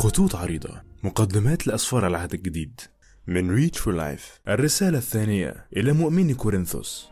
خطوط عريضة مقدمات لأسفار العهد الجديد من ريتش فور لايف الرسالة الثانية إلى مؤمني كورنثوس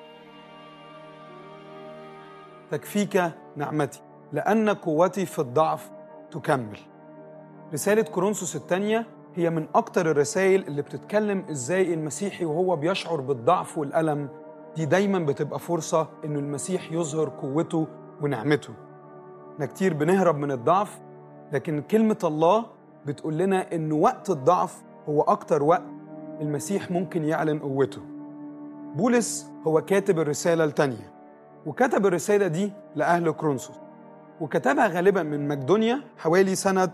تكفيك نعمتي لأن قوتي في الضعف تكمل رسالة كورنثوس الثانية هي من أكتر الرسائل اللي بتتكلم إزاي المسيحي وهو بيشعر بالضعف والألم دي دايما بتبقى فرصة إنه المسيح يظهر قوته ونعمته احنا كتير بنهرب من الضعف لكن كلمة الله بتقول لنا إن وقت الضعف هو أكتر وقت المسيح ممكن يعلن قوته بولس هو كاتب الرسالة التانية وكتب الرسالة دي لأهل كرونسوس وكتبها غالبا من مقدونيا حوالي سنة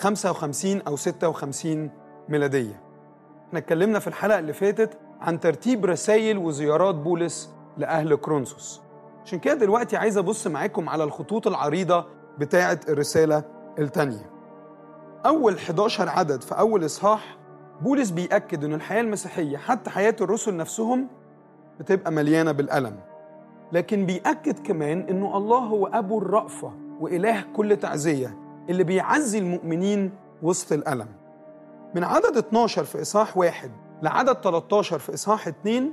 55 أو 56 ميلادية احنا اتكلمنا في الحلقة اللي فاتت عن ترتيب رسائل وزيارات بولس لأهل كرونسوس عشان كده دلوقتي عايز أبص معاكم على الخطوط العريضة بتاعة الرسالة التانية أول 11 عدد في أول إصحاح بولس بيأكد إن الحياة المسيحية حتى حياة الرسل نفسهم بتبقى مليانة بالألم لكن بيأكد كمان إنه الله هو أبو الرأفة وإله كل تعزية اللي بيعزي المؤمنين وسط الألم من عدد 12 في إصحاح واحد لعدد 13 في إصحاح 2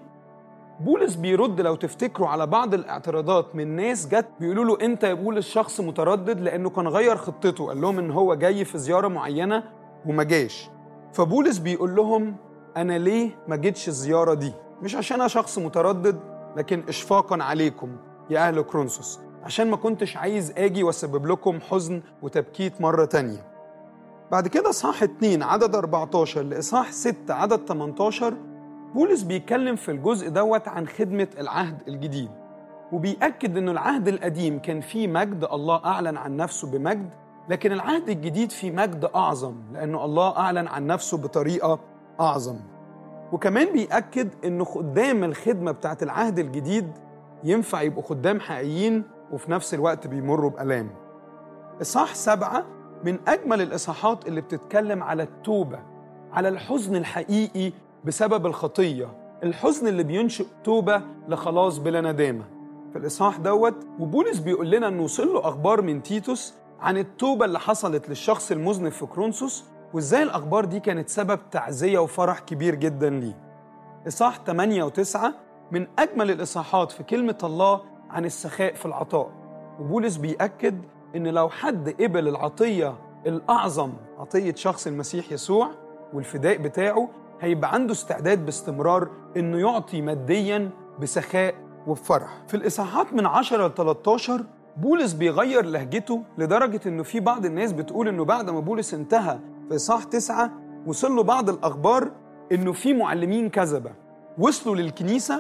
بولس بيرد لو تفتكروا على بعض الاعتراضات من ناس جت بيقولوا له انت يا بولس شخص متردد لانه كان غير خطته قال لهم ان هو جاي في زياره معينه وما جاش فبولس بيقول لهم انا ليه ما جيتش الزياره دي مش عشان انا شخص متردد لكن اشفاقا عليكم يا اهل كرونسوس عشان ما كنتش عايز اجي واسبب لكم حزن وتبكيت مره تانية بعد كده اصحاح 2 عدد 14 لاصحاح 6 عدد 18 بولس بيتكلم في الجزء دوت عن خدمة العهد الجديد وبيأكد أن العهد القديم كان فيه مجد الله أعلن عن نفسه بمجد لكن العهد الجديد فيه مجد أعظم لأنه الله أعلن عن نفسه بطريقة أعظم وكمان بيأكد أنه خدام الخدمة بتاعت العهد الجديد ينفع يبقوا خدام حقيقيين وفي نفس الوقت بيمروا بألام إصحاح سبعة من أجمل الإصحاحات اللي بتتكلم على التوبة على الحزن الحقيقي بسبب الخطية الحزن اللي بينشئ توبة لخلاص بلا ندامة في الإصحاح دوت وبولس بيقول لنا أنه وصل له أخبار من تيتوس عن التوبة اللي حصلت للشخص المذنب في كرونسوس وإزاي الأخبار دي كانت سبب تعزية وفرح كبير جدا ليه إصحاح 8 و9 من أجمل الإصحاحات في كلمة الله عن السخاء في العطاء وبولس بيأكد إن لو حد قبل العطية الأعظم عطية شخص المسيح يسوع والفداء بتاعه هيبقى عنده استعداد باستمرار انه يعطي ماديا بسخاء وبفرح. في الاصحاحات من 10 ل 13 بولس بيغير لهجته لدرجه انه في بعض الناس بتقول انه بعد ما بولس انتهى في اصحاح 9 وصل له بعض الاخبار انه في معلمين كذبه وصلوا للكنيسه